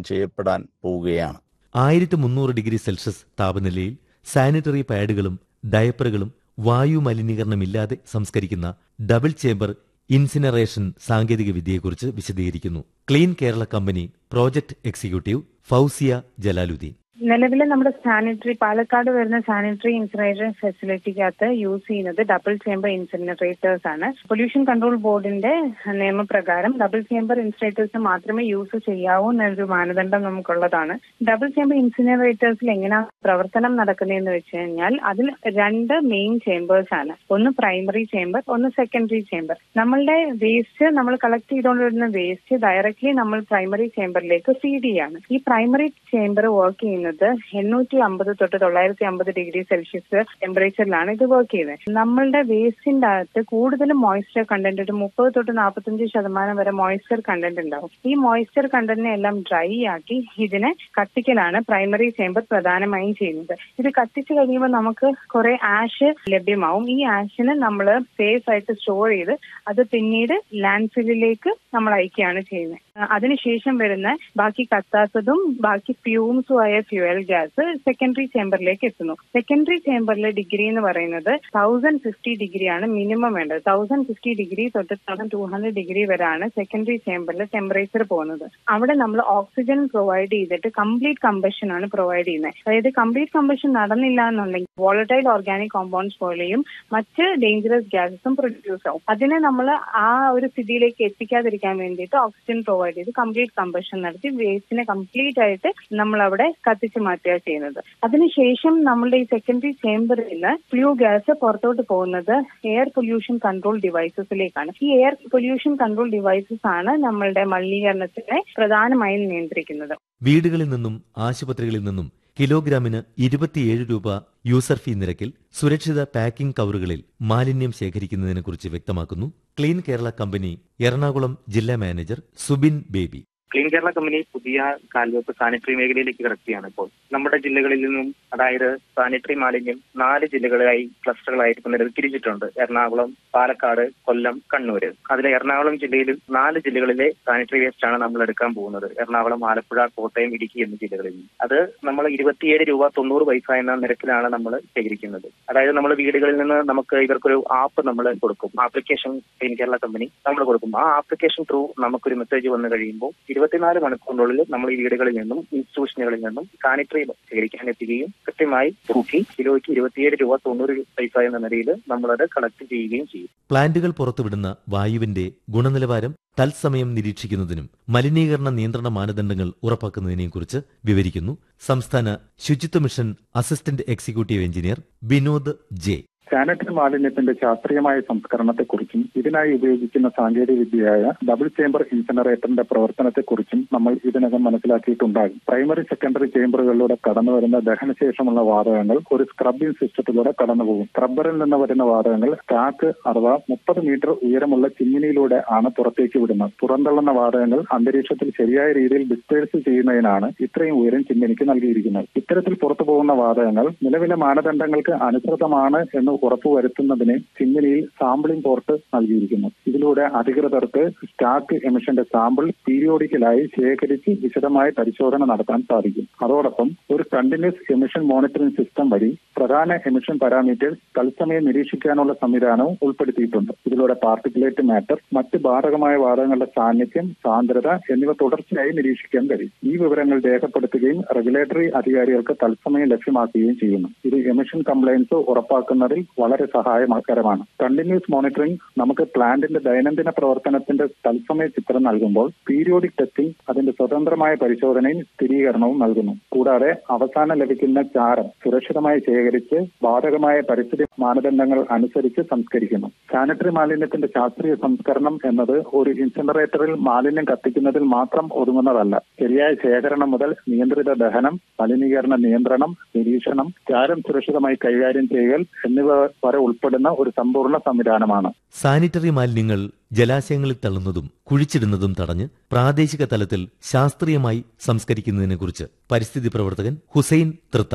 ചെയ്യപ്പെടാൻ പോവുകയാണ് ആയിരത്തി മുന്നൂറ് ഡിഗ്രി സെൽഷ്യസ് താപനിലയിൽ സാനിറ്ററി പാഡുകളും ഡയപ്പറുകളും വായു മലിനീകരണമില്ലാതെ സംസ്കരിക്കുന്ന ഡബിൾ ചേംബർ ഇൻസിനറേഷൻ സാങ്കേതിക വിദ്യയെക്കുറിച്ച് വിശദീകരിക്കുന്നു clean Kerala company project executive Fousiya Jalaluddin നിലവിലെ നമ്മുടെ സാനിറ്ററി പാലക്കാട് വരുന്ന സാനിറ്ററി ഇൻസിനറേഷൻ ഫെസിലിറ്റിക്കകത്ത് യൂസ് ചെയ്യുന്നത് ഡബിൾ ചേംബർ ഇൻസിനറേറ്റേഴ്സ് ആണ് പൊല്യൂഷൻ കൺട്രോൾ ബോർഡിന്റെ നിയമപ്രകാരം ഡബിൾ ചേംബർ ഇൻസിനറേറ്റേഴ്സ് മാത്രമേ യൂസ് ചെയ്യാവൂ എന്നൊരു മാനദണ്ഡം നമുക്കുള്ളതാണ് ഡബിൾ ചേംബർ ഇൻസിനറേറ്റേഴ്സിൽ എങ്ങനെയാണ് പ്രവർത്തനം നടക്കുന്നതെന്ന് വെച്ച് കഴിഞ്ഞാൽ അതിൽ രണ്ട് മെയിൻ ചേംബേഴ്സ് ആണ് ഒന്ന് പ്രൈമറി ചേംബർ ഒന്ന് സെക്കൻഡറി ചേംബർ നമ്മളുടെ വേസ്റ്റ് നമ്മൾ കളക്ട് ചെയ്തുകൊണ്ടിരുന്ന വേസ്റ്റ് ഡയറക്ട്ലി നമ്മൾ പ്രൈമറി ചേംബറിലേക്ക് ഫീഡ് ചെയ്യാണ് ഈ പ്രൈമറി ചേംബർ വർക്ക് ചെയ്യുന്നത് എണ്ണൂറ്റി അമ്പത് തൊട്ട് തൊള്ളായിരത്തി അമ്പത് ഡിഗ്രി സെൽഷ്യസ് ടെമ്പറേച്ചറിലാണ് ഇത് വർക്ക് ചെയ്യുന്നത് നമ്മളുടെ വേസ്റ്റിന്റെ അകത്ത് കൂടുതലും മോയ്സ്ചർ കണ്ടന്റ് ഒരു മുപ്പത് തൊട്ട് നാൽപ്പത്തഞ്ച് ശതമാനം വരെ മോയ്സ്ചർ കണ്ടന്റ് ഉണ്ടാവും ഈ മോയ്സ്ചർ കണ്ടന്റിനെ എല്ലാം ഡ്രൈ ആക്കി ഇതിനെ കത്തിക്കലാണ് പ്രൈമറി ചേംബർ പ്രധാനമായും ചെയ്യുന്നത് ഇത് കത്തിച്ചു കഴിയുമ്പോൾ നമുക്ക് കുറെ ആഷ് ലഭ്യമാവും ഈ ആഷിനെ നമ്മൾ സേഫ് ആയിട്ട് സ്റ്റോർ ചെയ്ത് അത് പിന്നീട് ലാൻഡ് ഫില്ലിലേക്ക് നമ്മൾ അയക്കുകയാണ് ചെയ്യുന്നത് അതിനുശേഷം വരുന്ന ബാക്കി കത്താത്തതും ബാക്കി ഫ്യൂംസും ആയ ഫ്യൂവൽ ഗ്യാസ് സെക്കൻഡറി ചേംബറിലേക്ക് എത്തുന്നു സെക്കൻഡറി ചേംബറിലെ ഡിഗ്രി എന്ന് പറയുന്നത് തൗസൻഡ് ഫിഫ്റ്റി ഡിഗ്രിയാണ് മിനിമം വേണ്ടത് തൗസൻഡ് ഫിഫ്റ്റി ഡിഗ്രി തൊട്ട് തൗസൻഡ് ടു ഹൺഡ്രഡ് ഡിഗ്രി വരെയാണ് സെക്കൻഡറി ചേംബറിൽ ടെമ്പറേച്ചർ പോകുന്നത് അവിടെ നമ്മൾ ഓക്സിജൻ പ്രൊവൈഡ് ചെയ്തിട്ട് കംപ്ലീറ്റ് കമ്പഷൻ ആണ് പ്രൊവൈഡ് ചെയ്യുന്നത് അതായത് കംപ്ലീറ്റ് കമ്പഷൻ നടന്നില്ല എന്നുണ്ടെങ്കിൽ വോളറ്റൈൽ ഓർഗാനിക് കോമ്പൗണ്ട്സ് പോലെയും മറ്റ് ഡേഞ്ചറസ് ഗ്യാസസും പ്രൊഡ്യൂസ് ആവും അതിനെ നമ്മൾ ആ ഒരു സ്ഥിതിയിലേക്ക് എത്തിക്കാതിരിക്കാൻ വേണ്ടിയിട്ട് ഓക്സിജൻ പ്രൊവൈഡ് ചെയ്ത് കംപ്ലീറ്റ് കമ്പഷൻ നടത്തി വേസ്റ്റിനെ കംപ്ലീറ്റ് ആയിട്ട് നമ്മൾ അവിടെ കത്തിച്ചു മാറ്റുക ചെയ്യുന്നത് അതിനുശേഷം നമ്മളുടെ ഈ സെക്കൻഡറി ചേംബറിൽ നിന്ന് ഫ്ലൂ ഗ്യാസ് പുറത്തോട്ട് പോകുന്നത് എയർ പൊല്യൂഷൻ കൺട്രോൾ ഡിവൈസസിലേക്കാണ് ഈ എയർ പൊല്യൂഷൻ കൺട്രോൾ ഡിവൈസസ് ആണ് നമ്മളുടെ മലിനീകരണത്തിനെ പ്രധാനമായും നിയന്ത്രിക്കുന്നത് വീടുകളിൽ നിന്നും ആശുപത്രികളിൽ നിന്നും കിലോഗ്രാമിന് ഇരുപത്തിയേഴ് രൂപ യൂസർ ഫീ നിരക്കിൽ സുരക്ഷിത പാക്കിംഗ് കവറുകളിൽ മാലിന്യം ശേഖരിക്കുന്നതിനെക്കുറിച്ച് വ്യക്തമാക്കുന്നു ക്ലീൻ കേരള കമ്പനി എറണാകുളം ജില്ലാ manager Subin Baby clean Kerala company പുതിയ കാൽവെപ്പ് സാനിറ്ററി മേഖലയിലേക്ക് കിടക്കുകയാണ് ഇപ്പോൾ നമ്മുടെ ജില്ലകളിൽ നിന്നും അതായത് സാനിറ്ററി മാലിന്യം നാല് ജില്ലകളായി ക്ലസ്റ്ററുകളായിട്ട് ഇപ്പൊ നിലവിൽ തിരിച്ചിട്ടുണ്ട് എറണാകുളം പാലക്കാട് കൊല്ലം കണ്ണൂര് അതിൽ എറണാകുളം ജില്ലയിൽ നാല് ജില്ലകളിലെ സാനിറ്ററി വേസ്റ്റ് ആണ് നമ്മൾ എടുക്കാൻ പോകുന്നത് എറണാകുളം ആലപ്പുഴ കോട്ടയം ഇടുക്കി എന്നീ ജില്ലകളിൽ അത് നമ്മൾ ഇരുപത്തിയേഴ് രൂപ തൊണ്ണൂറ് പൈസ എന്ന നിരക്കിലാണ് നമ്മൾ ശേഖരിക്കുന്നത് അതായത് നമ്മൾ വീടുകളിൽ നിന്ന് നമുക്ക് ഇവർക്കൊരു ആപ്പ് നമ്മൾ കൊടുക്കും ആപ്ലിക്കേഷൻ ക്ലീൻ കേരള കമ്പനി നമ്മൾ കൊടുക്കും ആ ആപ്ലിക്കേഷൻ ത്രൂ നമുക്കൊരു മെസ്സേജ് വന്നു കഴിയുമ്പോൾ ഇരുപത്തിനാല് മണിക്കൂറിനുള്ളിൽ നമ്മൾ ഈ വീടുകളിൽ നിന്നും ഇൻസ്റ്റിറ്റ്യൂഷനുകളിൽ നിന്നും സാനിറ്ററി ശേഖരിക്കാൻ എത്തുകയും കൃത്യമായി തൂക്കി കിലോയ്ക്ക് ഇരുപത്തിയേഴ് രൂപ തൊണ്ണൂറ് പൈസ എന്ന നിലയിൽ നമ്മളത് കളക്ട് ചെയ്യുകയും ചെയ്യും പ്ലാന്റുകൾ പുറത്തുവിടുന്ന വായുവിന്റെ ഗുണനിലവാരം തത്സമയം നിരീക്ഷിക്കുന്നതിനും മലിനീകരണ നിയന്ത്രണ മാനദണ്ഡങ്ങൾ ഉറപ്പാക്കുന്നതിനെക്കുറിച്ച് വിവരിക്കുന്നു സംസ്ഥാന ശുചിത്വ mission assistant executive engineer Vinod J sanitary മാലിന്യത്തിന്റെ ശാസ്ത്രീയമായ സംസ്കരണത്തെക്കുറിച്ചും ഇതിനായി ഉപയോഗിക്കുന്ന സാങ്കേതിക വിദ്യയായ ഡബിൾ ചേംബർ ഇൻസിനറേറ്ററിന്റെ പ്രവർത്തനത്തെക്കുറിച്ചും നമ്മൾ ഇതിനകം മനസ്സിലാക്കിയിട്ടുണ്ടാകും പ്രൈമറി സെക്കൻഡറി ചേംബറുകളിലൂടെ കടന്നു വരുന്ന ദഹനശേഷമുള്ള വാതകങ്ങൾ ഒരു സ്ക്രബിംഗ് സിസ്റ്റത്തിലൂടെ കടന്നുപോകും സ്ക്രബ്ബറിൽ നിന്ന് വരുന്ന വാതകങ്ങൾ സ്റ്റാക്ക് അഥവാ മുപ്പത് മീറ്റർ ഉയരമുള്ള ചിമ്മിനിയിലൂടെ ആണ് പുറത്തേക്ക് വിടുന്നത് പുറന്തള്ളുന്ന വാതകങ്ങൾ അന്തരീക്ഷത്തിൽ ശരിയായ രീതിയിൽ ഡിസ്പേഴ്സ് ചെയ്യുന്നതിനാണ് ഇത്രയും ഉയരം ചിമ്മിനിക്ക് നൽകിയിരിക്കുന്നത് ഇത്തരത്തിൽ പുറത്തു പോകുന്ന വാതകങ്ങൾ നിലവിലെ മാനദണ്ഡങ്ങൾക്ക് അനുസൃതമാണ് എന്ന് ഉറപ്പുവരുത്തുന്നതിന് ചിമ്മിനിയിൽ സാമ്പിളിംഗ് പോർട്ട് നൽകിയിരിക്കുന്നു ഇതിലൂടെ അധികൃതർക്ക് സ്റ്റാക്ക് എമിഷന്റെ സാമ്പിൾ പീരിയോഡിക്കലായി ശേഖരിച്ച് വിശദമായ പരിശോധന നടത്താൻ സാധിക്കും അതോടൊപ്പം ഒരു കണ്ടിന്യൂസ് എമിഷൻ മോണിറ്ററിംഗ് സിസ്റ്റം വഴി പ്രധാന എമിഷൻ പാരാമീറ്റേഴ്സ് തത്സമയം നിരീക്ഷിക്കാനുള്ള സംവിധാനവും ഉൾപ്പെടുത്തിയിട്ടുണ്ട് ഇതിലൂടെ പാർട്ടിക്കുലേറ്റ് മാറ്റർ മറ്റ് ബാധകമായ വാതകങ്ങളുടെ സാന്നിധ്യം സാന്ദ്രത എന്നിവ തുടർച്ചയായി നിരീക്ഷിക്കാൻ കഴിയും ഈ വിവരങ്ങൾ രേഖപ്പെടുത്തുകയും റെഗുലേറ്ററി അധികാരികൾക്ക് തത്സമയം ലഭ്യമാക്കുകയും ചെയ്യുന്നു ഇത് എമിഷൻ കംപ്ലയൻസ് ഉറപ്പാക്കുന്നതിൽ വളരെ സഹായകരമാണ് കണ്ടിന്യൂസ് മോണിറ്ററിംഗ് നമുക്ക് പ്ലാന്റിന്റെ ദൈനംദിന പ്രവർത്തനത്തിന്റെ തത്സമയ ചിത്രം നൽകുമ്പോൾ പീരിയോഡിക് ടെസ്റ്റിംഗ് അതിന്റെ സ്വതന്ത്രമായ പരിശോധനയും സ്ഥിരീകരണവും നൽകുന്നു കൂടാതെ അവസാനം ലഭിക്കുന്ന ചാരം സുരക്ഷിതമായി ശേഖരിച്ച് ബാധകമായ പരിസ്ഥിതി മാനദണ്ഡങ്ങൾ അനുസരിച്ച് സംസ്കരിക്കുന്നു സാനിറ്ററി മാലിന്യത്തിന്റെ ശാസ്ത്രീയ സംസ്കരണം എന്നത് ഒരു ഇൻസിനറേറ്ററിൽ മാലിന്യം കത്തിക്കുന്നതിൽ മാത്രം ഒതുങ്ങുന്നതല്ല ശരിയായ ശേഖരണം മുതൽ നിയന്ത്രിത ദഹനം മലിനീകരണ നിയന്ത്രണം നിരീക്ഷണം ചാരം സുരക്ഷിതമായി കൈകാര്യം ചെയ്യൽ എന്നിവ വരെ ഉൾപ്പെടുന്ന ഒരു സമ്പൂർണ്ണ സംവിധാനമാണ് സാനിറ്ററി മാലിന്യങ്ങൾ ജലാശയങ്ങളിൽ തള്ളുന്നതും കുഴിച്ചിടുന്നതും തടഞ്ഞ് പ്രാദേശിക തലത്തിൽ ശാസ്ത്രീയമായി സംസ്കരിക്കുന്നതിനെക്കുറിച്ച് പരിസ്ഥിതി പ്രവർത്തകൻ ഹുസൈൻ തൃത്താല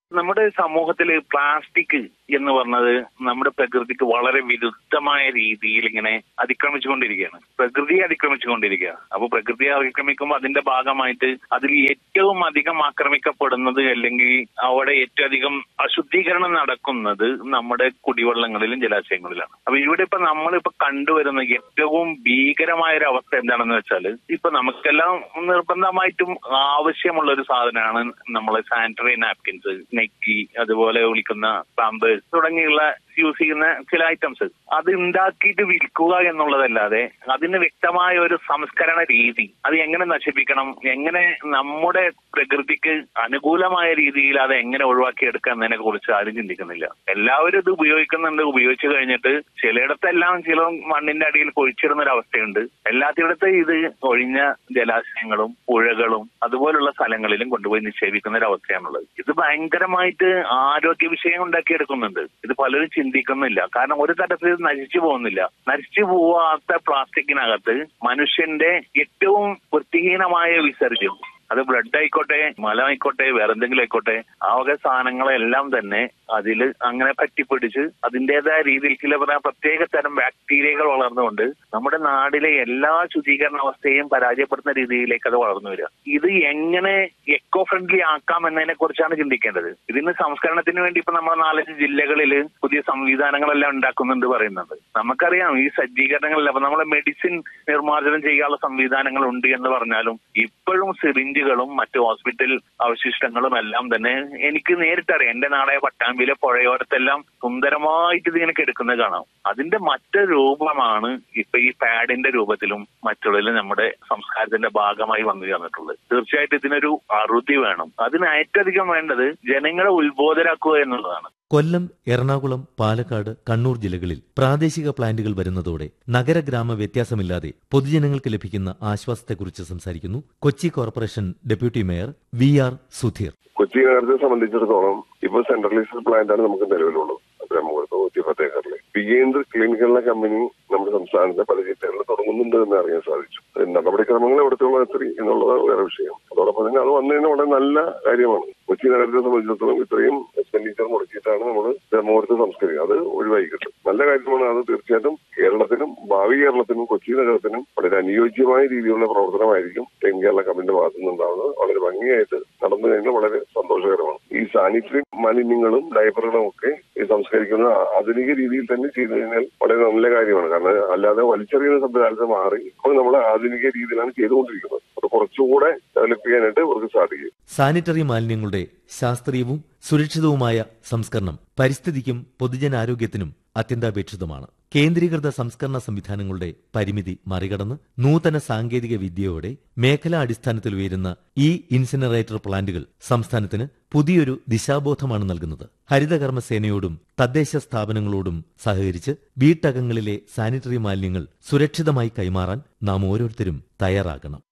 നമ്മുടെ സമൂഹത്തിൽ പ്ലാസ്റ്റിക് എന്ന് പറഞ്ഞത് നമ്മുടെ പ്രകൃതിക്ക് വളരെ വിരുദ്ധമായ രീതിയിൽ ഇങ്ങനെ അതിക്രമിച്ചുകൊണ്ടിരിക്കുകയാണ് പ്രകൃതിയെ അതിക്രമിച്ചുകൊണ്ടിരിക്കുക അപ്പൊ പ്രകൃതിയെ അതിക്രമിക്കുമ്പോൾ അതിന്റെ ഭാഗമായിട്ട് അതിൽ ഏറ്റവും അധികം ആക്രമിക്കപ്പെടുന്നത് അല്ലെങ്കിൽ അവിടെ ഏറ്റവും അധികം അശുദ്ധീകരണം നടക്കുന്നത് നമ്മുടെ കുടിവെള്ളങ്ങളിലും ജലാശയങ്ങളിലാണ് അപ്പൊ ഇവിടെ ഇപ്പൊ നമ്മളിപ്പോ കണ്ടുവരുന്ന ഏറ്റവും ഭീകരമായ ഒരു അവസ്ഥ എന്താണെന്ന് വെച്ചാൽ ഇപ്പൊ നമുക്കെല്ലാം നിർബന്ധമായിട്ടും ആവശ്യമുള്ള ഒരു സാധനമാണ് നമ്മളെ സാനിറ്ററി നാപ്കിൻസ് നെക്കി അതുപോലെ വിളിക്കുന്ന പാമ്പേഴ്സ് തുടങ്ങിയുള്ള യൂസ് ചെയ്യുന്ന ചില ഐറ്റംസ് അത് ഉണ്ടാക്കിയിട്ട് വിൽക്കുക എന്നുള്ളതല്ലാതെ അതിന് വ്യക്തമായ ഒരു സംസ്കരണ രീതി അത് എങ്ങനെ നശിപ്പിക്കണം എങ്ങനെ നമ്മുടെ പ്രകൃതിക്ക് അനുകൂലമായ രീതിയിൽ അത് എങ്ങനെ ഒഴിവാക്കിയെടുക്കാം എന്നതിനെ കുറിച്ച് ആരും ചിന്തിക്കുന്നില്ല എല്ലാവരും ഇത് ഉപയോഗിക്കുന്നുണ്ട് ഉപയോഗിച്ചു കഴിഞ്ഞിട്ട് ചിലയിടത്തെല്ലാം ചില മണ്ണിന്റെ അടിയിൽ പൊഴിച്ചിടുന്ന ഒരു അവസ്ഥയുണ്ട് എല്ലാത്തിടത്തും ഇത് ഒഴിഞ്ഞ ജലാശയങ്ങളും പുഴകളും അതുപോലുള്ള സ്ഥലങ്ങളിലും കൊണ്ടുപോയി നിക്ഷേപിക്കുന്ന ഒരു അവസ്ഥയാണുള്ളത് ഇത് ഭയങ്കരമായിട്ട് ആരോഗ്യ വിഷയം ഉണ്ടാക്കിയെടുക്കുന്നുണ്ട് ഇത് പലരും ചിന്തിക്കുന്നില്ല കാരണം ഒരു തരത്തിൽ ഇത് നശിച്ചു പോകുന്നില്ല നശിച്ചു പോവാത്ത പ്ലാസ്റ്റിക്കിനകത്ത് മനുഷ്യന്റെ ഏറ്റവും വൃത്തിഹീനമായ വിസർജ്യം അത് ബ്ലഡ് ആയിക്കോട്ടെ മലം ആയിക്കോട്ടെ വേറെ എന്തെങ്കിലും ആയിക്കോട്ടെ ആ വക സാധനങ്ങളെല്ലാം തന്നെ അതിൽ അങ്ങനെ പറ്റിപ്പിടിച്ച് അതിന്റേതായ രീതിയിൽ ചില പ്ര- പ്രത്യേക തരം ബാക്ടീരിയകൾ വളർന്നുകൊണ്ട് നമ്മുടെ നാടിലെ എല്ലാ ശുചീകരണ അവസ്ഥയും പരാജയപ്പെടുന്ന രീതിയിലേക്ക് അത് വളർന്നു വരിക ഇത് എങ്ങനെ എക്കോ ഫ്രണ്ട്ലി ആക്കാം എന്നതിനെ കുറിച്ചാണ് ചിന്തിക്കേണ്ടത് ഇതിന് സംസ്കരണത്തിന് വേണ്ടി ഇപ്പൊ നമ്മുടെ നാലഞ്ച് ജില്ലകളിൽ പുതിയ സംവിധാനങ്ങളെല്ലാം ഉണ്ടാക്കുന്നുണ്ട് പറയുന്നുണ്ട് നമുക്കറിയാം ഈ സജ്ജീകരണങ്ങളിൽ അപ്പൊ നമ്മളെ മെഡിസിൻ നിർമ്മാർജ്ജനം ചെയ്യാനുള്ള സംവിധാനങ്ങൾ ഉണ്ട് എന്ന് പറഞ്ഞാലും ഇപ്പോഴും സിറിഞ്ചുകളും മറ്റു ഹോസ്പിറ്റൽ അവശിഷ്ടങ്ങളും എല്ലാം തന്നെ എനിക്ക് നേരിട്ടറിയാം എന്റെ നാടായ പട്ടാമ്പിയിലെ പുഴയോരത്തെല്ലാം സുന്ദരമായിട്ട് ഇതിങ്ങനെ കിടക്കുന്നത് കാണാം അതിന്റെ മറ്റൊരു രൂപമാണ് ഇപ്പൊ ഈ പാഡിന്റെ രൂപത്തിലും മറ്റുള്ളതിലും നമ്മുടെ സംസ്കാരത്തിന്റെ ഭാഗമായി വന്നു ചേർന്നിട്ടുള്ളത് തീർച്ചയായിട്ടും ഇതിനൊരു അറുതി വേണം അതിന് ഏറ്റവും അധികം വേണ്ടത് ജനങ്ങളെ ഉത്ബോധരാക്കുക എന്നുള്ളതാണ് കൊല്ലം എറണാകുളം പാലക്കാട് കണ്ണൂർ ജില്ലകളിൽ പ്രാദേശിക പ്ലാന്റുകൾ വരുന്നതോടെ നഗരഗ്രാമ വ്യത്യാസമില്ലാതെ പൊതുജനങ്ങൾക്ക് ലഭിക്കുന്ന ആശ്വാസത്തെക്കുറിച്ച് സംസാരിക്കുന്നു Kochi corporation deputy mayor V R Sudheer Kochi നഗരത്തെ സംബന്ധിച്ചിടത്തോളം ഇപ്പൊ സെൻട്രലൈസ്ഡ് പ്ലാന്റ് ആണ് നമുക്ക് നിലവിലുള്ളത് ബ്രഹ്മപുരത്ത് നൂറ്റി പത്ത് ഏക്കറിൽ വികേന്ദ്ര ക്ലിനിക്കുള്ള കമ്പനി നമ്മുടെ സംസ്ഥാനത്തെ പല ജില്ലകളിൽ തുടങ്ങുന്നുണ്ട് എന്ന് അറിയാൻ സാധിച്ചു നടപടിക്രമങ്ങൾ എവിടത്തുള്ള എത്തി എന്നുള്ളത് വേറെ വിഷയം അതോടൊപ്പം തന്നെ അത് വന്നതിന് വളരെ നല്ല കാര്യമാണ് കൊച്ചി നഗരത്തെ സംബന്ധിച്ചിടത്തോളം ഇത്രയും എക്സ്പെൻഡിച്ചർ മുടക്കിയിട്ടാണ് നമ്മൾ ബ്രഹ്മപുരത്ത് സംസ്കരിക്കുക അത് ഒഴിവായി കിട്ടും നല്ല കാര്യമാണ് അത് തീർച്ചയായിട്ടും കേരളത്തിനും ഭാവി കേരളത്തിനും കൊച്ചി നഗരത്തിനും വളരെ അനുയോജ്യമായ രീതിയിലുള്ള പ്രവർത്തനമായിരിക്കും തെൻ കേരള കമ്മിന്റെ ഭാഗത്തു നിന്നുണ്ടാവുന്നത് വളരെ ഭംഗിയായിട്ട് നടന്നു കഴിഞ്ഞാൽ വളരെ സന്തോഷകരമാണ് ഈ സാനിറ്ററി മാലിന്യങ്ങളും ഡയപ്പറുകളും ഒക്കെ ഈ സംസ്കരിക്കുന്ന ആധുനിക രീതിയിൽ തന്നെ ചെയ്തു കഴിഞ്ഞാൽ വളരെ നല്ല കാര്യമാണ് കാരണം അല്ലാതെ വലിച്ചെറിയുന്ന സംവിധാനത്തെ മാറി ഇപ്പോൾ നമ്മൾ ആധുനിക രീതിയിലാണ് ചെയ്തുകൊണ്ടിരിക്കുന്നത് അത് കുറച്ചുകൂടെ ഡെവലപ്പ് ചെയ്യാനായിട്ട് അവർക്ക് സാധിക്കും സാനിറ്ററി മാലിന്യങ്ങളുടെ ശാസ്ത്രീയവും സുരക്ഷിതവുമായ സംസ്കരണം പരിസ്ഥിതിക്കും പൊതുജനാരോഗ്യത്തിനും അത്യന്താപേക്ഷിതമാണ് കേന്ദ്രീകൃത സംസ്കരണ സംവിധാനങ്ങളുടെ പരിമിതി മറികടന്ന് നൂതന സാങ്കേതിക വിദ്യയോടെ മേഖലാ അടിസ്ഥാനത്തിൽ ഉയരുന്ന ഈ ഇൻസിനറേറ്റർ പ്ലാന്റുകൾ സംസ്ഥാനത്തിന് പുതിയൊരു ദിശാബോധമാണ് നൽകുന്നത് ഹരിതകർമ്മസേനയോടും തദ്ദേശ സ്ഥാപനങ്ങളോടും സഹകരിച്ച് വീട്ടകങ്ങളിലെ സാനിറ്ററി മാലിന്യങ്ങൾ സുരക്ഷിതമായി കൈമാറാൻ നാം ഓരോരുത്തരും തയ്യാറാകണം